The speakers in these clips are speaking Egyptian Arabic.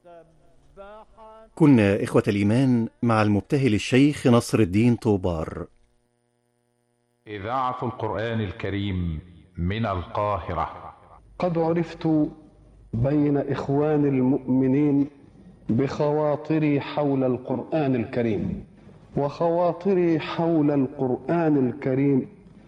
كنا إخوة الإيمان مع المبتهل الشيخ نصر الدين طوبار إذاعة القرآن الكريم من القاهرة قد عرفت بين إخوان المؤمنين بخواطري حول القرآن الكريم وخواطري حول القرآن الكريم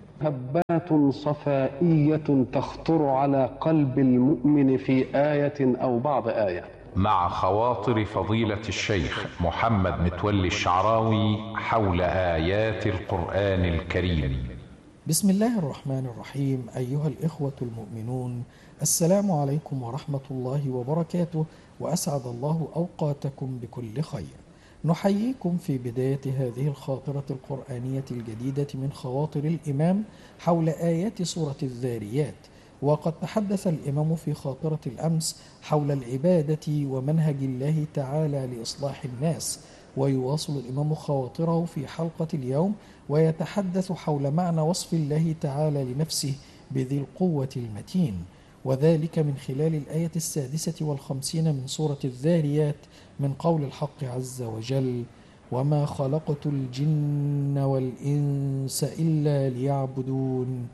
هبات صفائية تخطر على قلب المؤمن في آية أو بعض آية مع خواطر فضيلة الشيخ محمد متولي الشعراوي حول آيات القرآن الكريم بسم الله الرحمن الرحيم أيها الإخوة المؤمنون السلام عليكم ورحمة الله وبركاته وأسعد الله أوقاتكم بكل خير نحييكم في بداية هذه الخاطرة القرآنية الجديدة من خواطر الإمام حول آيات سورة الذاريات وقد تحدث الإمام في خاطرة الأمس حول العبادة ومنهج الله تعالى لإصلاح الناس ويواصل الإمام خواطره في حلقة اليوم ويتحدث حول معنى وصف الله تعالى لنفسه بذي القوة المتين وذلك من خلال الآية السادسة والخمسين من سورة الذاريات من قول الحق عز وجل وما خلقت الجن والإنس إلا ليعبدون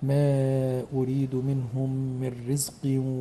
ما أريد منهم من رزق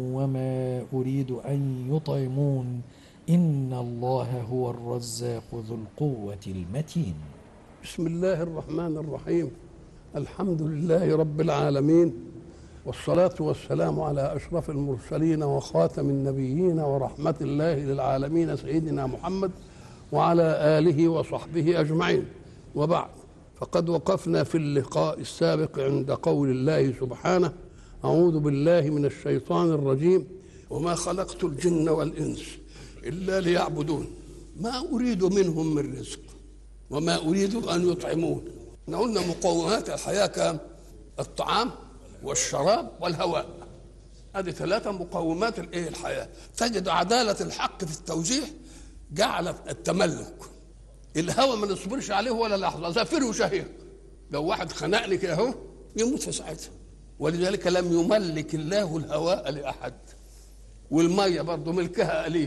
وما أريد أن يطعمون إن الله هو الرزاق ذو القوة المتين بسم الله الرحمن الرحيم الحمد لله رب العالمين والصلاة والسلام على أشرف المرسلين وخاتم النبيين ورحمة الله للعالمين سيدنا محمد وعلى آله وصحبه أجمعين وبعد فقد وقفنا في اللقاء السابق عند قول الله سبحانه أعوذ بالله من الشيطان الرجيم وما خلقت الجن والإنس إلا ليعبدون ما أريد منهم من رزق وما أريد أن يطعمون احنا قلنا مقومات الحياة كام الطعام والشراب والهواء هذه ثلاثة مقومات الايه الحياة تجد عدالة الحق في التوزيع جعل التملك الهواء ما نصبرش عليه ولا لحظة زفير وشهيق لو واحد خنقني كده اهو يموت في ساعتها ولذلك لم يملك الله الهواء لأحد والمية برضه ملكها قليل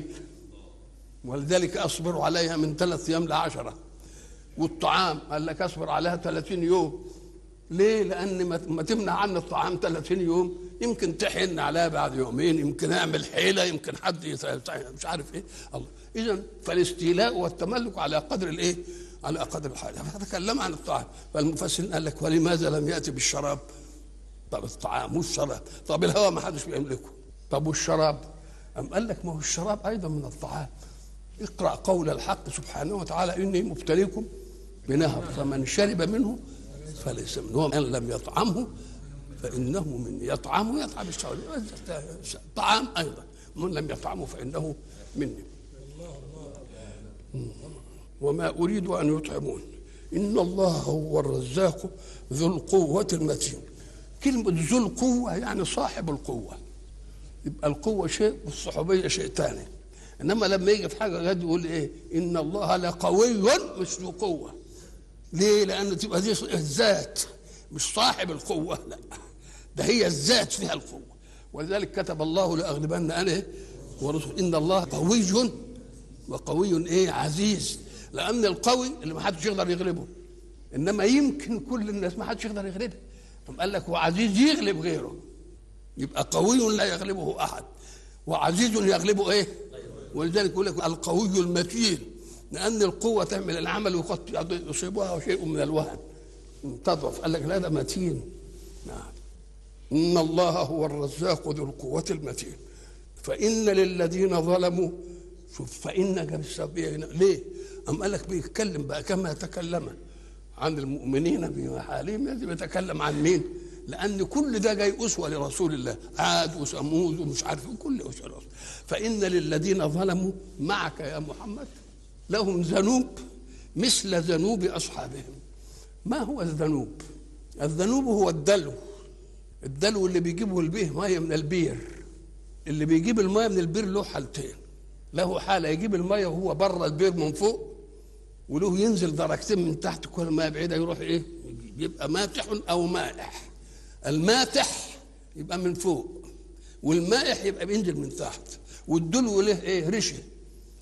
ولذلك أصبر عليها من ثلاث أيام لعشرة والطعام قال لك أصبر عليها 30 يوم ليه؟ لأن ما تمنع عني الطعام 30 يوم يمكن تحن عليها بعد يومين يمكن أعمل حيلة يمكن حد مش عارف إيه الله إذا فالاستيلاء والتملك على قدر الإيه؟ على قدر الحاجة فتكلم عن الطعام فالمفسرين قال لك ولماذا لم يأتي بالشراب؟ طب الطعام والشراب طب الهواء ما حدش بيملكه طب والشراب؟ أم قال لك ما هو الشراب أيضا من الطعام اقرأ قول الحق سبحانه وتعالى إني مبتليكم بنهر فمن شرب منه فليس منه ومن لم يطعمه فإنه من يطعمه يطعم الشراب طعام أيضا من لم يطعمه فإنه مني وما أريد أن يطعمون إن الله هو الرزاق ذو القوة المتين كلمة ذو القوة يعني صاحب القوة يبقى القوة شيء والصحوبية شيء ثاني إنما لما يجي في حاجة جد يقول إيه إن الله لقوي مش ذو قوة ليه؟ لأن تبقى دي الذات مش صاحب القوة لا ده هي الذات فيها القوة ولذلك كتب الله لأغلبن أنا ورسول إن الله قوي وقوي إيه عزيز لأن القوي اللي ما حدش يقدر يغلبه إنما يمكن كل الناس ما حدش يقدر يغلبه ثم قال لك وعزيز يغلب غيره يبقى قوي لا يغلبه أحد وعزيز يغلبه إيه ولذلك يقول لك القوي المتين لأن القوة تعمل العمل وقد يصيبها شيء من الوهن تضعف قال لك لا ده متين نعم إن الله هو الرزاق ذو القوة المتين فإن للذين ظلموا شوف فإن جاب السببية هنا ليه؟ أم قال لك بيتكلم بقى كما تكلم عن المؤمنين بحالهم لازم يتكلم عن مين؟ لأن كل ده جاي أسوة لرسول الله عاد وثمود ومش عارف كل أسوة فإن للذين ظلموا معك يا محمد لهم ذنوب مثل ذنوب أصحابهم ما هو الذنوب؟ الذنوب هو الدلو الدلو اللي بيجيبه البيه ميه من البير اللي بيجيب الميه من البير له حالتين له حاله يجيب الميه وهو بره البير من فوق وله ينزل درجتين من تحت كل ما بعيده يروح ايه يبقى ماتح او مائح الماتح يبقى من فوق والمائح يبقى بينزل من تحت والدلو له ايه رشه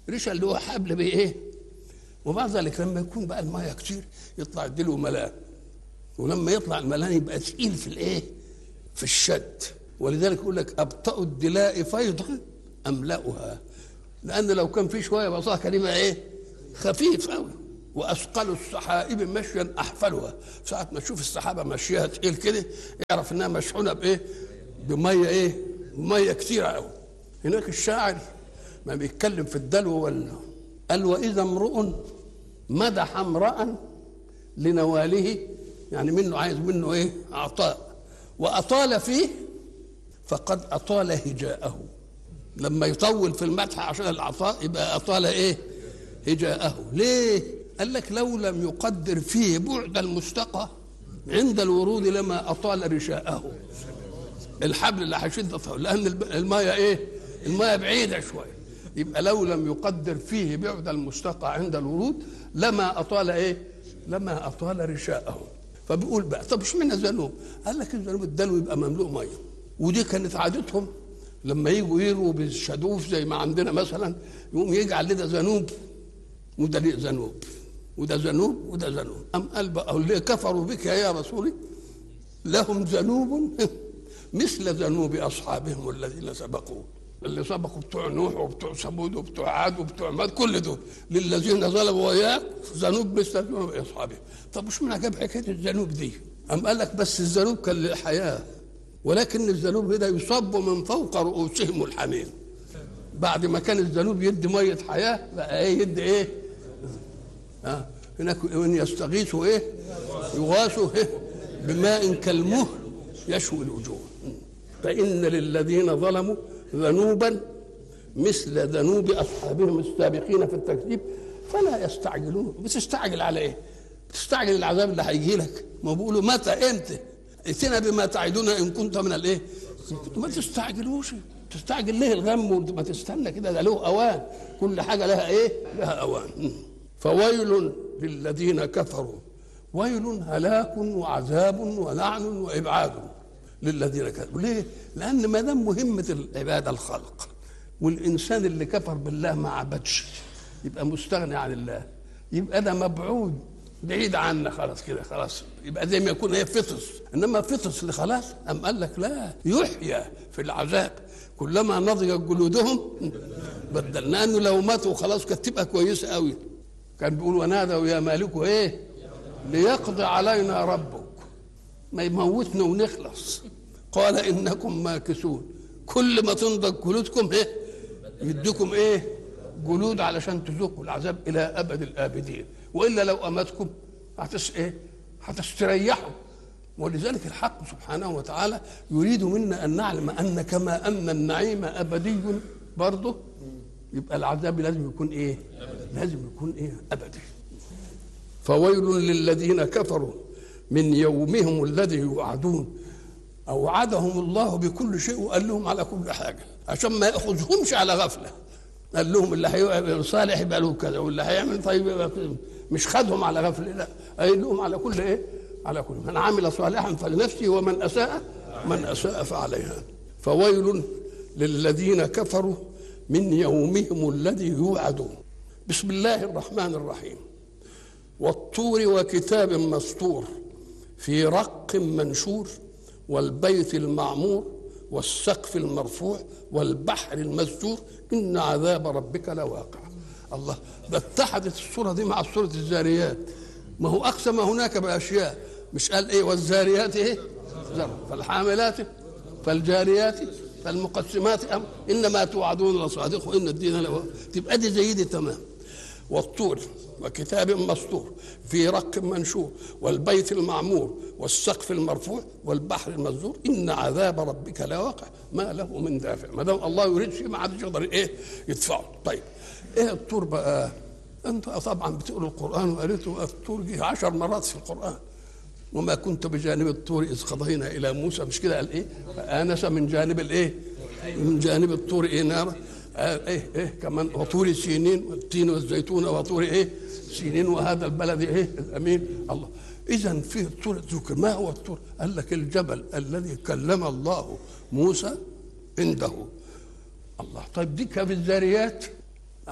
ريشه اللي هو حبل بايه وبعد ذلك لما يكون بقى الميه كتير يطلع يديله ملان ولما يطلع الملان يبقى ثقيل في الايه في الشد ولذلك يقول لك ابطأ الدلاء فيضا املأها لان لو كان في شويه بصاها كان يبقى ايه خفيف قوي واثقل السحائب مشيا احفلها ساعه ما تشوف السحابه ماشيه تقيل كده اعرف انها مشحونه بايه بميه ايه ميه كتيره قوي هناك الشاعر ما بيتكلم في الدلو ولا قال واذا امرؤ مدح امرأ لنواله يعني منه عايز منه ايه عطاء واطال فيه فقد اطال هجاءه لما يطول في المدح عشان العطاء يبقى اطال ايه هجاءه ليه قال لك لو لم يقدر فيه بعد المستقى عند الورود لما اطال رشاءه الحبل اللي هيشد طول لان المايه ايه المايه بعيده شويه يبقى لو لم يقدر فيه بعد المستقى عند الورود لما اطال ايه لما اطال رشاءه فبيقول بقى طب اشمعنى الذنوب قال لك الذنوب الدلو يبقى مملوء ميه ودي كانت عادتهم لما يجوا يروا بالشدوف زي ما عندنا مثلا يقوم يجعل لده ذنوب وده ليه ذنوب وده ذنوب وده ذنوب أم قال بقى اللي كفروا بك يا رسولي لهم ذنوب مثل ذنوب أصحابهم الذين سبقوا اللي سبقوا بتوع نوح وبتوع ثمود وبتوع عاد وبتوع ماد كل دول للذين ظلموا وياك ذنوب مثل ذنوب أصحابهم طب مش معنى جاب حكاية الذنوب دي أم قال لك بس الذنوب كان للحياة ولكن الذنوب هنا يصب من فوق رؤوسهم الحميم بعد ما كان الذنوب يدي ميه حياه بقى ايه يدي ايه؟ آه. هناك وان يستغيثوا ايه؟ يغاثوا إيه؟ بماء كالمهل يشوي الوجوه فان للذين ظلموا ذنوبا مثل ذنوب اصحابهم السابقين في التكذيب فلا يستعجلون بتستعجل على ايه؟ بتستعجل العذاب اللي هيجي لك ما بيقولوا متى امتى؟ ائتنا بما تعدنا ان كنت من الايه؟ ما تستعجلوش تستعجل ليه الغم ما تستنى كده ده له اوان كل حاجه لها ايه؟ لها اوان فويل للذين كفروا ويل هلاك وعذاب ولعن وابعاد للذين كفروا ليه؟ لان ما دام مهمه العباده الخلق والانسان اللي كفر بالله ما عبدش يبقى مستغني عن الله يبقى ده مبعود بعيد عنا خلاص كده خلاص يبقى زي ما يكون هي فطس انما فطس اللي خلاص ام قال لك لا يحيى في العذاب كلما نضجت جلودهم بدلنا انه لو ماتوا خلاص كانت تبقى كويسه قوي كان بيقول ونادوا يا مالك ايه ليقضي علينا ربك ما يموتنا ونخلص قال انكم ماكثون كل ما تنضج جلودكم ايه يديكم ايه جلود علشان تذوقوا العذاب الى ابد الابدين والا لو امتكم هتس ايه هتستريحوا ولذلك الحق سبحانه وتعالى يريد منا ان نعلم ان كما ان النعيم ابدي برضه يبقى العذاب لازم يكون ايه؟ لازم يكون ايه؟ ابدي. فويل للذين كفروا من يومهم الذي يوعدون اوعدهم الله بكل شيء وقال لهم على كل حاجه عشان ما ياخذهمش على غفله. قال لهم اللي هيعمل صالح يبقى له كذا واللي هيعمل طيب يبقى مش خدهم على غفله لا قال لهم على كل ايه؟ على كل من عمل صالحا فلنفسه ومن اساء من اساء فعليها فويل للذين كفروا من يومهم الذي يوعدون بسم الله الرحمن الرحيم والطور وكتاب مسطور في رق منشور والبيت المعمور والسقف المرفوع والبحر المسجور ان عذاب ربك لواقع الله ده اتحدت الصوره دي مع صوره الزاريات ما هو اقسم هناك باشياء مش قال ايه والزاريات ايه زرع فالحاملات فالجاريات فالمقسمات أم انما توعدون لصادق وان الدين له تبقى دي زي دي تمام والطور وكتاب مسطور في رق منشور والبيت المعمور والسقف المرفوع والبحر المسجور ان عذاب ربك لواقع ما له من دافع ما دام الله يريد شيء ما حدش يقدر ايه يدفعه طيب ايه الطور بقى انت طبعا بتقرا القران وقريته الطور جه عشر مرات في القران وما كنت بجانب الطور اذ قضينا الى موسى مش كده قال ايه فانس من جانب الايه من جانب الطور ايه نار آه ايه ايه كمان وطور سينين والتين والزيتون وطور ايه سينين وهذا البلد ايه الامين الله اذا في الطور ذكر ما هو الطور قال لك الجبل الذي كلم الله موسى عنده الله طيب دي في الذاريات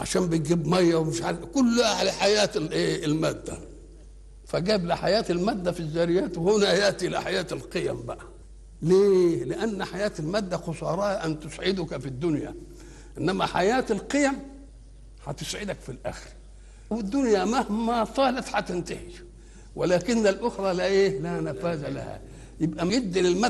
عشان بتجيب ميه ومش عارف كلها لحياه الايه الماده فجاب لحياه الماده في الذريات وهنا ياتي لحياه القيم بقى ليه؟ لأن حياة المادة خسارها أن تسعدك في الدنيا إنما حياة القيم هتسعدك في الآخرة والدنيا مهما طالت هتنتهي ولكن الأخرى لا إيه؟ لا نفاذ لها يبقى يدي للمادة